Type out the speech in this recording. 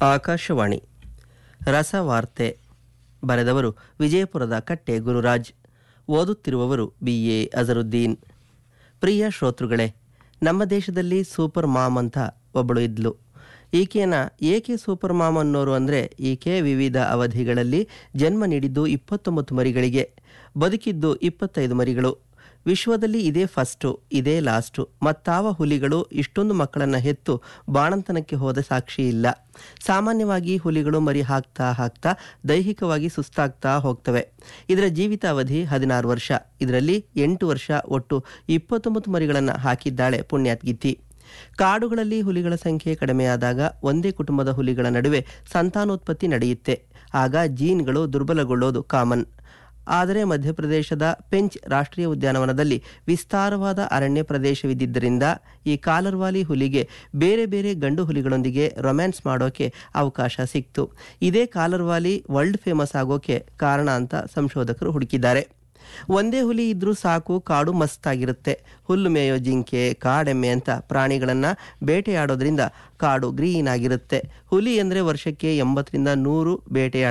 ಆಕಾಶವಾಣಿ ರಸವಾರ್ತೆ ಬರೆದವರು ವಿಜಯಪುರದ ಕಟ್ಟೆ ಗುರುರಾಜ್ ಓದುತ್ತಿರುವವರು ಬಿ ಎ ಅಜರುದ್ದೀನ್ ಪ್ರಿಯ ಶ್ರೋತೃಗಳೇ ನಮ್ಮ ದೇಶದಲ್ಲಿ ಸೂಪರ್ ಮಾಮ್ ಅಂತ ಒಬ್ಬಳು ಇದ್ಲು ಈಕೆನ ಏಕೆ ಸೂಪರ್ ಮಾಮ್ ಅನ್ನೋರು ಅಂದರೆ ಈಕೆ ವಿವಿಧ ಅವಧಿಗಳಲ್ಲಿ ಜನ್ಮ ನೀಡಿದ್ದು ಇಪ್ಪತ್ತೊಂಬತ್ತು ಮರಿಗಳಿಗೆ ಬದುಕಿದ್ದು ಇಪ್ಪತ್ತೈದು ಮರಿಗಳು ವಿಶ್ವದಲ್ಲಿ ಇದೇ ಫಸ್ಟು ಇದೇ ಲಾಸ್ಟು ಮತ್ತಾವ ಹುಲಿಗಳು ಇಷ್ಟೊಂದು ಮಕ್ಕಳನ್ನು ಹೆತ್ತು ಬಾಣಂತನಕ್ಕೆ ಹೋದ ಸಾಕ್ಷಿ ಇಲ್ಲ ಸಾಮಾನ್ಯವಾಗಿ ಹುಲಿಗಳು ಮರಿ ಹಾಕ್ತಾ ಹಾಕ್ತಾ ದೈಹಿಕವಾಗಿ ಸುಸ್ತಾಗ್ತಾ ಹೋಗ್ತವೆ ಇದರ ಜೀವಿತ ಅವಧಿ ಹದಿನಾರು ವರ್ಷ ಇದರಲ್ಲಿ ಎಂಟು ವರ್ಷ ಒಟ್ಟು ಇಪ್ಪತ್ತೊಂಬತ್ತು ಮರಿಗಳನ್ನು ಹಾಕಿದ್ದಾಳೆ ಪುಣ್ಯಾತ್ಗಿತ್ತಿ ಕಾಡುಗಳಲ್ಲಿ ಹುಲಿಗಳ ಸಂಖ್ಯೆ ಕಡಿಮೆಯಾದಾಗ ಒಂದೇ ಕುಟುಂಬದ ಹುಲಿಗಳ ನಡುವೆ ಸಂತಾನೋತ್ಪತ್ತಿ ನಡೆಯುತ್ತೆ ಆಗ ಜೀನ್ಗಳು ದುರ್ಬಲಗೊಳ್ಳೋದು ಕಾಮನ್ ಆದರೆ ಮಧ್ಯಪ್ರದೇಶದ ಪೆಂಚ್ ರಾಷ್ಟ್ರೀಯ ಉದ್ಯಾನವನದಲ್ಲಿ ವಿಸ್ತಾರವಾದ ಅರಣ್ಯ ಪ್ರದೇಶವಿದ್ದಿದ್ದರಿಂದ ಈ ಕಾಲರ್ವಾಲಿ ಹುಲಿಗೆ ಬೇರೆ ಬೇರೆ ಗಂಡು ಹುಲಿಗಳೊಂದಿಗೆ ರೊಮ್ಯಾನ್ಸ್ ಮಾಡೋಕೆ ಅವಕಾಶ ಸಿಕ್ತು ಇದೇ ಕಾಲರ್ವಾಲಿ ವರ್ಲ್ಡ್ ಫೇಮಸ್ ಆಗೋಕೆ ಕಾರಣ ಅಂತ ಸಂಶೋಧಕರು ಹುಡುಕಿದ್ದಾರೆ ಒಂದೇ ಹುಲಿ ಇದ್ರೂ ಸಾಕು ಕಾಡು ಮಸ್ತಾಗಿರುತ್ತೆ ಹುಲ್ಲು ಮೇಯೋ ಜಿಂಕೆ ಕಾಡೆಮ್ಮೆ ಅಂತ ಪ್ರಾಣಿಗಳನ್ನು ಬೇಟೆಯಾಡೋದ್ರಿಂದ ಕಾಡು ಗ್ರೀನ್ ಆಗಿರುತ್ತೆ ಹುಲಿ ಅಂದರೆ ವರ್ಷಕ್ಕೆ ಎಂಬತ್ತರಿಂದ ನೂರು ಬೇಟೆಯಾಡ